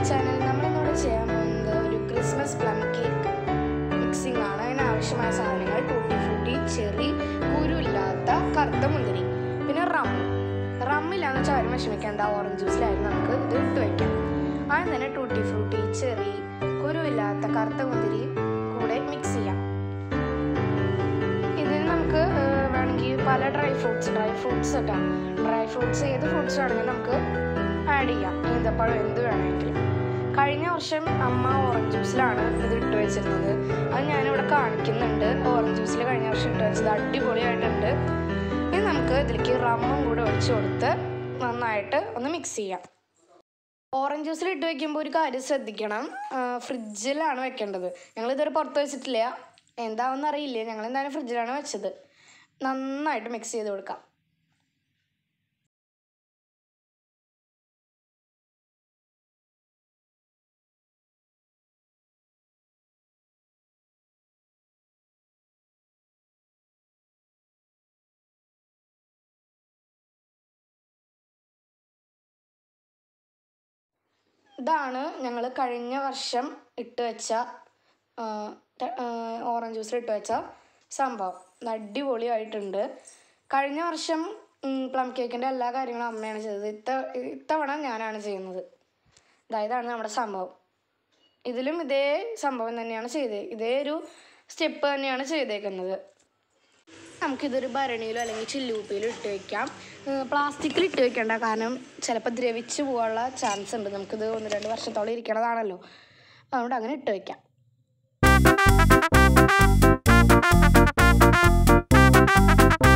channel നമ്മളിന്നിവിടെ ചെയ്യാൻ പോകുന്നത് ഒരു ക്രിസ്മസ് പ്ലം കേക്ക് മിക്സിംഗ് ആണ് അതിന് ആവശ്യമായ സാധനങ്ങൾ ടൂട്ടി ഫ്രൂട്ടി ചെറി കുരുയില്ലാത്ത കറുത്ത മുന്തിരി പിന്നെ റം റമ്മില്ലാന്ന് വെച്ചാൽ ആരും വിഷമിക്കേണ്ട ഓറഞ്ച് ജ്യൂസിലായിരുന്നു നമുക്ക് ഇത് ഇട്ട് വയ്ക്കാം ആദ്യം തന്നെ ടൂട്ടി ഫ്രൂട്ടി ചെറി കുരുവില്ലാത്ത കറുത്ത മുന്തിരി കൂടെ മിക്സ് ചെയ്യാം ഇതിന് നമുക്ക് ഏഹ്, വേണമെങ്കിൽ പല ഡ്രൈ ഫ്രൂട്ട്സ് ഡ്രൈ ഫ്രൂട്ട്സ് കേട്ടോ ഡ്രൈ ഫ്രൂട്ട്സ് ഏത് ഫ്രൂട്ട്സ് വേണമെങ്കിലും നമുക്ക് ആഡ് ചെയ്യാം ഈന്തപ്പഴം എന്ത് വേണമെങ്കിലും കഴിഞ്ഞ വർഷം അമ്മ ഓറഞ്ച് ജ്യൂസിലാണ് ഇത് ഇട്ട് വെച്ചിരുന്നത് അത് ഞാനിവിടെ കാണിക്കുന്നുണ്ട് ഓറഞ്ച് ജ്യൂസിൽ കഴിഞ്ഞ വർഷം ഇട്ട് വെച്ചത് അടിപൊളിയായിട്ടുണ്ട് ഇനി നമുക്ക് ഇതിലേക്ക് റമ്മും കൂടെ ഒഴിച്ച് കൊടുത്ത് നന്നായിട്ട് ഒന്ന് മിക്സ് ചെയ്യാം ഓറഞ്ച് ജ്യൂസിൽ ഇട്ട് വെക്കുമ്പോൾ ഒരു കാര്യം ശ്രദ്ധിക്കണം ആ, ഫ്രിഡ്ജിലാണ് വെക്കേണ്ടത് ഞങ്ങൾ ഇതുവരെ പുറത്ത് വെച്ചിട്ടില്ല എന്താവെന്ന് അറിയില്ല ഞങ്ങൾ എന്തായാലും ഫ്രിഡ്ജിലാണ് വെച്ചത് നന്നായിട്ട് മിക്സ് ചെയ്ത് കൊടുക്കാം ഇതാണ് ഞങ്ങൾ കഴിഞ്ഞ വർഷം ഇട്ട് വെച്ച ആ, ത- ആ, ഓറഞ്ച് ജ്യൂസിൽ ഇട്ട് വെച്ച സംഭവം ഇത് അടിപൊളിയായിട്ടുണ്ട് കഴിഞ്ഞ വർഷം പ്ലം കേക്കിൻ്റെ എല്ലാ കാര്യങ്ങളും അമ്മയാണ് ചെയ്തത് ഇത്ത ഇത്തവണ ഞാനാണ് ചെയ്യുന്നത് അതായതാണ് നമ്മുടെ സംഭവം ഇതിലും ഇതേ സംഭവം തന്നെയാണ് ചെയ്തത് ഇതേ ഒരു സ്റ്റെപ്പ് തന്നെയാണ് ചെയ്തേക്കുന്നത് നമുക്കിതൊരു ഭരണിയിലോ അല്ലെങ്കിൽ ചില്ലുകുപ്പിയിലോ ഇട്ട് വെക്കാം പ്ലാസ്റ്റിക്കിൽ ഇട്ട് വെക്കേണ്ട കാരണം ചിലപ്പോൾ ദ്രവിച്ച് പോകാനുള്ള ചാൻസ് ഉണ്ട് നമുക്കിത് ഒന്ന് രണ്ട് വർഷത്തോളം ഇരിക്കണതാണല്ലോ അതുകൊണ്ട് അങ്ങനെ ഇട്ട് വെക്കാം